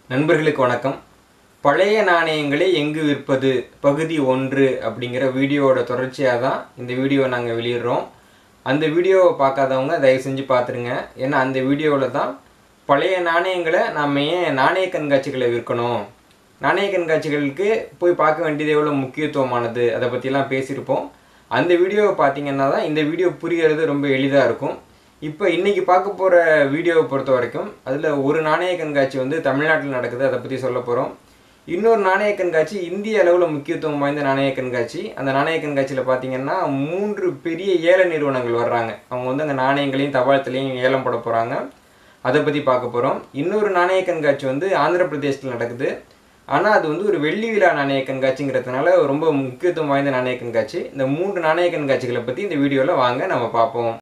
நண்பர்களுக்கு வணக்கம் பழைய நாணயங்களை எங்கு விற்பது பகுதி ஒன்று அப்படிங்கிற வீடியோவோட தொடர்ச்சியாக தான் இந்த வீடியோவை நாங்கள் வெளியிடுறோம் அந்த வீடியோவை பார்க்காதவங்க தயவு செஞ்சு பார்த்துருங்க ஏன்னா அந்த வீடியோவில் தான் பழைய நாணயங்களை நம்ம ஏன் நாணய கண்காட்சிகளை விற்கணும் நாணய கண்காட்சிகளுக்கு போய் பார்க்க வேண்டியது எவ்வளோ முக்கியத்துவமானது அதை பற்றிலாம் பேசியிருப்போம் அந்த வீடியோவை பார்த்தீங்கன்னா தான் இந்த வீடியோ புரிகிறது ரொம்ப எளிதாக இருக்கும் இப்போ இன்றைக்கி பார்க்க போகிற வீடியோவை பொறுத்த வரைக்கும் அதில் ஒரு நாணய கண்காட்சி வந்து தமிழ்நாட்டில் நடக்குது அதை பற்றி சொல்ல போகிறோம் இன்னொரு நாணய கண்காட்சி இந்திய அளவில் முக்கியத்துவம் வாய்ந்த நாணய கண்காட்சி அந்த நாணய கண்காட்சியில் பார்த்தீங்கன்னா மூன்று பெரிய ஏல நிறுவனங்கள் வர்றாங்க அவங்க வந்து அந்த நாணயங்களையும் தபாலத்திலையும் ஏலம் போட போகிறாங்க அதை பற்றி பார்க்க போகிறோம் இன்னொரு நாணய கண்காட்சி வந்து ஆந்திர பிரதேசத்தில் நடக்குது ஆனால் அது வந்து ஒரு வெள்ளி விழா நாணய கண்காட்சிங்கிறதுனால ரொம்ப முக்கியத்துவம் வாய்ந்த நாணய கண்காட்சி இந்த மூன்று நாணய கண்காட்சிகளை பற்றி இந்த வீடியோவில் வாங்க நம்ம பார்ப்போம்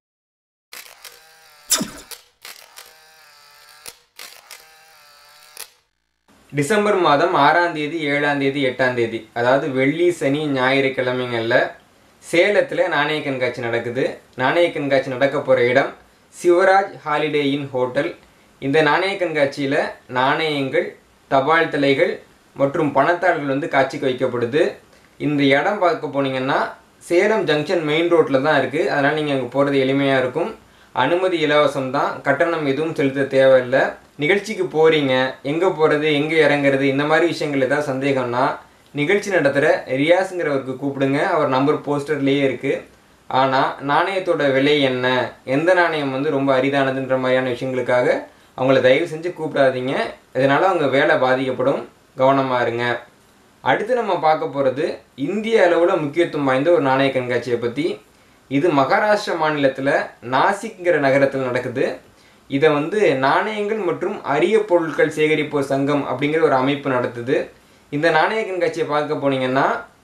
டிசம்பர் மாதம் ஆறாம் தேதி ஏழாம் தேதி எட்டாம் தேதி அதாவது வெள்ளி சனி ஞாயிறு கிழமைகளில் சேலத்தில் நாணய கண்காட்சி நடக்குது நாணய கண்காட்சி நடக்க போகிற இடம் சிவராஜ் ஹாலிடே இன் ஹோட்டல் இந்த நாணய கண்காட்சியில் நாணயங்கள் தபால் தலைகள் மற்றும் பணத்தாள்கள் வந்து காட்சிக்கு வைக்கப்படுது இந்த இடம் பார்க்க போனீங்கன்னா சேலம் ஜங்ஷன் மெயின் ரோட்டில் தான் இருக்குது அதனால் நீங்கள் அங்கே போகிறது எளிமையாக இருக்கும் அனுமதி இலவசம் தான் கட்டணம் எதுவும் செலுத்த தேவையில்லை நிகழ்ச்சிக்கு போகிறீங்க எங்கே போகிறது எங்கே இறங்குறது இந்த மாதிரி விஷயங்கள் ஏதாவது சந்தேகம்னா நிகழ்ச்சி நடத்துகிற ரியாஸுங்கிறவருக்கு கூப்பிடுங்க அவர் நம்பர் போஸ்டர்லேயே இருக்குது ஆனால் நாணயத்தோட விலை என்ன எந்த நாணயம் வந்து ரொம்ப அரிதானதுன்ற மாதிரியான விஷயங்களுக்காக அவங்கள தயவு செஞ்சு கூப்பிடாதீங்க இதனால் அவங்க வேலை பாதிக்கப்படும் கவனமாக இருங்க அடுத்து நம்ம பார்க்க போகிறது இந்திய அளவில் முக்கியத்துவம் வாய்ந்த ஒரு நாணய கண்காட்சியை பற்றி இது மகாராஷ்டிரா மாநிலத்தில் நாசிக்ங்கிற நகரத்தில் நடக்குது இதை வந்து நாணயங்கள் மற்றும் அரிய பொருட்கள் சேகரிப்போர் சங்கம் அப்படிங்கிற ஒரு அமைப்பு நடத்துது இந்த நாணய கண்காட்சியை பார்க்க போனீங்கன்னா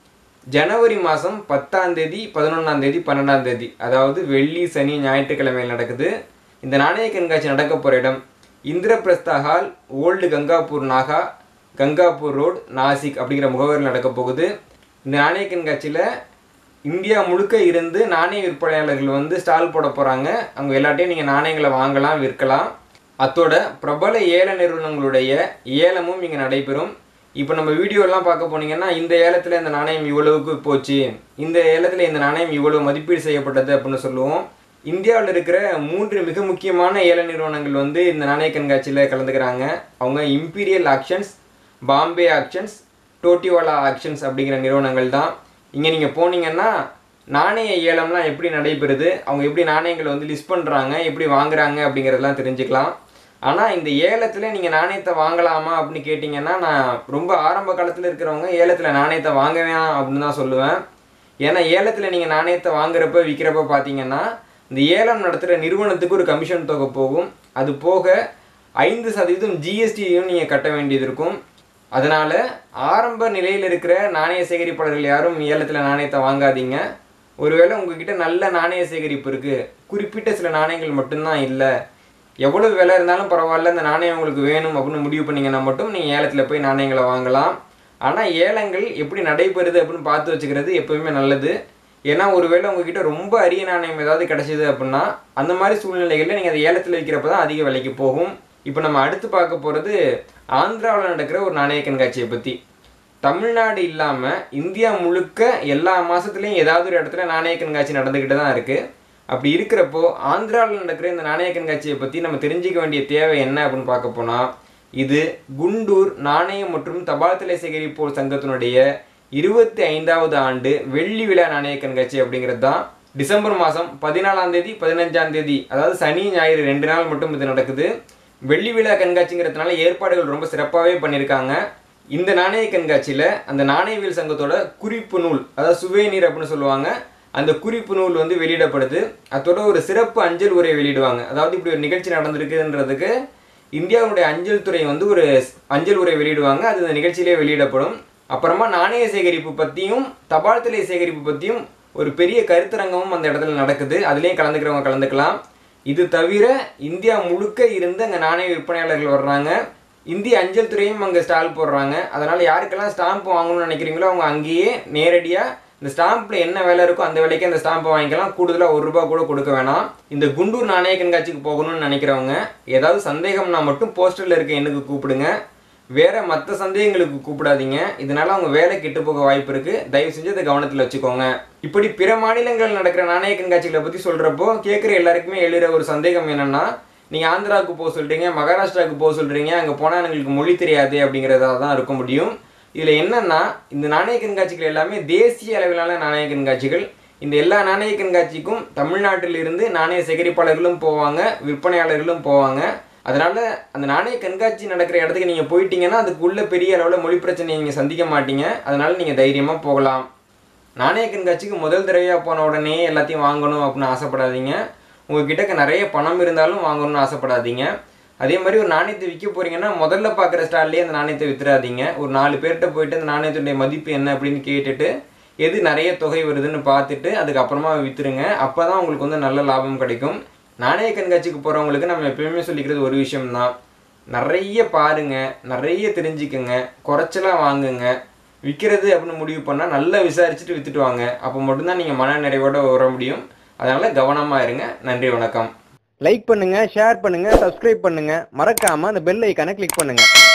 ஜனவரி மாதம் பத்தாம் தேதி பதினொன்றாம் தேதி பன்னெண்டாம் தேதி அதாவது வெள்ளி சனி ஞாயிற்றுக்கிழமையில் நடக்குது இந்த நாணய கண்காட்சி நடக்க போகிற இடம் Indraprastha hall old Gangapur Naka Gangapur road Nashik அப்படிங்கிற முகவரியில் நடக்க போகுது இந்த நாணய கண்காட்சியில் இந்தியா முழுக்க இருந்து நாணய விற்பனையாளர்கள் வந்து ஸ்டால் போட போகிறாங்க அவங்க எல்லாட்டையும் நீங்கள் நாணயங்களை வாங்கலாம் விற்கலாம் அத்தோட பிரபல ஏல நிறுவனங்களுடைய ஏலமும் இங்கே நடைபெறும் இப்போ நம்ம வீடியோலாம் பார்க்க போனீங்கன்னா இந்த ஏலத்தில் இந்த நாணயம் இவ்வளவுக்கு போச்சு இந்த ஏலத்தில் இந்த நாணயம் இவ்வளவு மதிப்பீடு செய்யப்பட்டது அப்படின்னு சொல்லுவோம் இந்தியாவில் இருக்கிற மூன்று மிக முக்கியமான ஏல நிறுவனங்கள் வந்து இந்த நாணய கண்காட்சியில் கலந்துக்கிறாங்க அவங்க imperial auctions Bombay auctions Todywalla auctions அப்படிங்கிற நிறுவனங்கள் தான் இங்கே நீங்கள் போனீங்கன்னா நாணய ஏலம்லாம் எப்படி நடைபெறுது அவங்க எப்படி நாணயங்களை வந்து லிஸ்ட் பண்ணுறாங்க எப்படி வாங்குறாங்க அப்படிங்கிறதெல்லாம் தெரிஞ்சுக்கலாம் ஆனால் இந்த ஏலத்தில் நீங்கள் நாணயத்தை வாங்கலாமா அப்படின்னு கேட்டிங்கன்னா நான் ரொம்ப ஆரம்ப காலத்தில் இருக்கிறவங்க ஏலத்தில் நாணயத்தை வாங்க வேணாம் அப்படின்னு தான் சொல்லுவேன் ஏன்னா ஏலத்தில் நீங்கள் நாணயத்தை வாங்குறப்ப விற்கிறப்ப பார்த்தீங்கன்னா இந்த ஏலம் நடத்துகிற நிறுவனத்துக்கு ஒரு கமிஷன் தொகை போகும் அது போக ஐந்து சதவீதம் ஜிஎஸ்டியும் நீங்கள் கட்ட வேண்டியது இருக்கும் அதனால் ஆரம்ப நிலையில் இருக்கிற நாணய சேகரிப்பாளர்கள் யாரும் ஏலத்தில் நாணயத்தை வாங்காதீங்க ஒருவேளை உங்ககிட்ட நல்ல நாணய சேகரிப்பு இருக்குது குறிப்பிட்ட சில நாணயங்கள் மட்டும்தான் இல்லை எவ்வளோ விலை இருந்தாலும் பரவாயில்ல இந்த நாணயம் உங்களுக்கு வேணும் அப்படின்னு முடிவு பண்ணிங்கன்னா மட்டும் நீங்கள் ஏலத்தில் போய் நாணயங்களை வாங்கலாம் ஆனால் ஏலங்கள் எப்படி நடைபெறுது அப்படின்னு பார்த்து வச்சுக்கிறது எப்போவுமே நல்லது ஏன்னா ஒருவேளை உங்ககிட்ட ரொம்ப அரிய நாணயம் ஏதாவது கிடச்சிது அப்படின்னா அந்த மாதிரி சூழ்நிலைகளில் நீங்கள் அதை ஏலத்தில் விற்கிறப்ப தான் அதிக விலைக்கு போகும் இப்போ நம்ம அடுத்து பார்க்க போகிறது ஆந்திராவில் நடக்கிற ஒரு நாணய கண்காட்சியை பற்றி தமிழ்நாடு இல்லாமல் இந்தியா முழுக்க எல்லா மாதத்துலேயும் ஏதாவது ஒரு இடத்துல நாணய கண்காட்சி நடந்துக்கிட்டு தான் இருக்குது அப்படி இருக்கிறப்போ ஆந்திராவில் நடக்கிற இந்த நாணய கண்காட்சியை பற்றி நம்ம தெரிஞ்சிக்க வேண்டிய தேவை என்ன அப்படின்னு பார்க்க போனால் இது குண்டூர் நாணயம் மற்றும் தபால் தலை சேகரிப்போர் சங்கத்தினுடைய இருபத்தி ஐந்தாவது ஆண்டு வெள்ளி விழா நாணய கண்காட்சி அப்படிங்கிறது தான் டிசம்பர் மாதம் பதினாலாம் தேதி பதினஞ்சாம் தேதி அதாவது சனி ஞாயிறு ரெண்டு நாள் மட்டும் இது நடக்குது வெள்ளி விழா கண்காட்சிங்கிறதுனால ஏற்பாடுகள் ரொம்ப சிறப்பாகவே பண்ணியிருக்காங்க இந்த நாணய கண்காட்சியில் அந்த நாணயவியல் சங்கத்தோட குறிப்பு நூல் அதாவது சுவேநீர் அப்படின்னு சொல்லுவாங்க அந்த குறிப்பு நூல் வந்து வெளியிடப்படுது அதோட ஒரு சிறப்பு அஞ்சல் உரை வெளியிடுவாங்க அதாவது இப்படி ஒரு நிகழ்ச்சி நடந்திருக்குன்றதுக்கு இந்தியாவுடைய அஞ்சல் துறை வந்து ஒரு அஞ்சல் உரை வெளியிடுவாங்க அது இந்த நிகழ்ச்சியிலே வெளியிடப்படும் அப்புறமா நாணய சேகரிப்பு பற்றியும் தபால் தலை சேகரிப்பு பற்றியும் ஒரு பெரிய கருத்தரங்கமும் அந்த இடத்துல நடக்குது அதுலேயும் கலந்துக்கிறவங்க கலந்துக்கலாம் இது தவிர இந்தியா முழுக்க இருந்து அங்கே நாணய விற்பனையாளர்கள் வர்றாங்க இந்திய அஞ்சல் துறையும் அங்கே ஸ்டால் போடுறாங்க அதனால் யாருக்கெல்லாம் ஸ்டாம்ப் வாங்கணும்னு நினைக்கிறீங்களோ அவங்க அங்கேயே நேரடியாக இந்த ஸ்டாம்பில் என்ன விலை இருக்கோ அந்த விலைக்கு அந்த ஸ்டாம்பை வாங்கிக்கலாம் கூடுதலாக ஒரு ரூபா கூட கொடுக்க வேணாம் இந்த குண்டூர் நாணய கண்காட்சிக்கு போகணும்னு நினைக்கிறவங்க ஏதாவது சந்தேகம்னா மட்டும் போஸ்டரில் இருக்க எண்ணுக்கு கூப்பிடுங்க வேற மற்ற சந்தேகங்களுக்கு கூப்பிடாதீங்க இதனால அவங்க வேலை கெட்டு போக வாய்ப்பு இருக்கு தயவு செஞ்சு அதை கவனத்தில் வச்சுக்கோங்க இப்படி பிற மாநிலங்கள் நடக்கிற நாணய கண்காட்சிகளை பற்றி சொல்றப்போ கேட்குற எல்லாருக்குமே எழுற ஒரு சந்தேகம் என்னன்னா நீங்கள் ஆந்திராவுக்கு போக சொல்கிறீங்க மகாராஷ்டிராவுக்கு போக சொல்கிறீங்க அங்கே போனால் எங்களுக்கு மொழி தெரியாது அப்படிங்கிறதா தான் இருக்க முடியும் இதில் என்னன்னா இந்த நாணய கண்காட்சிகள் எல்லாமே தேசிய அளவிலான நாணய கண்காட்சிகள் இந்த எல்லா நாணய கண்காட்சிக்கும் தமிழ்நாட்டிலிருந்து நாணய சேகரிப்பாளர்களும் போவாங்க விற்பனையாளர்களும் போவாங்க அதனால அந்த நாணய கண்காட்சி நடக்கிற இடத்துக்கு நீங்கள் போயிட்டீங்கன்னா அதுக்குள்ள பெரிய அளவில் மொழி பிரச்சனையை நீங்கள் சந்திக்க மாட்டீங்க அதனால நீங்கள் தைரியமாக போகலாம் நாணய கண்காட்சிக்கு முதல் தடவையாக போன உடனே எல்லாத்தையும் வாங்கணும் அப்படின்னு ஆசைப்படாதீங்க உங்ககிட்ட நிறைய பணம் இருந்தாலும் வாங்கணும்னு ஆசைப்படாதீங்க அதே மாதிரி ஒரு நாணயத்தை விற்க போறீங்கன்னா முதல்ல பார்க்குற ஸ்டால்லேயே அந்த நாணயத்தை வித்துறாதீங்க ஒரு நாலு பேர்கிட்ட போயிட்டு அந்த நாணயத்துடைய மதிப்பு என்ன அப்படின்னு கேட்டுட்டு எது நிறைய தொகை வருதுன்னு பார்த்துட்டு அதுக்கப்புறமா விற்றுருங்க அப்போ தான் உங்களுக்கு வந்து நல்ல லாபம் கிடைக்கும் நாணய கண்காட்சிக்கு போகிறவங்களுக்கு நம்ம எப்பயுமே சொல்லிக்கிறது ஒரு விஷயம்தான் நிறைய பாருங்க நிறைய தெரிஞ்சுக்கங்க குறைச்சலாக வாங்குங்க விற்கிறது அப்படின்னு முடிவு பண்ணால் நல்லா விசாரிச்சுட்டு விற்றுட்டு வாங்க அப்போ மட்டும்தான் நீங்கள் மன நிறைவோட வர முடியும் அதனால் கவனமாக இருங்க நன்றி வணக்கம் லைக் பண்ணுங்க ஷேர் பண்ணுங்க சப்ஸ்கிரைப் பண்ணுங்க மறக்காம அந்த பெல் ஐக்கானை கிளிக் பண்ணுங்க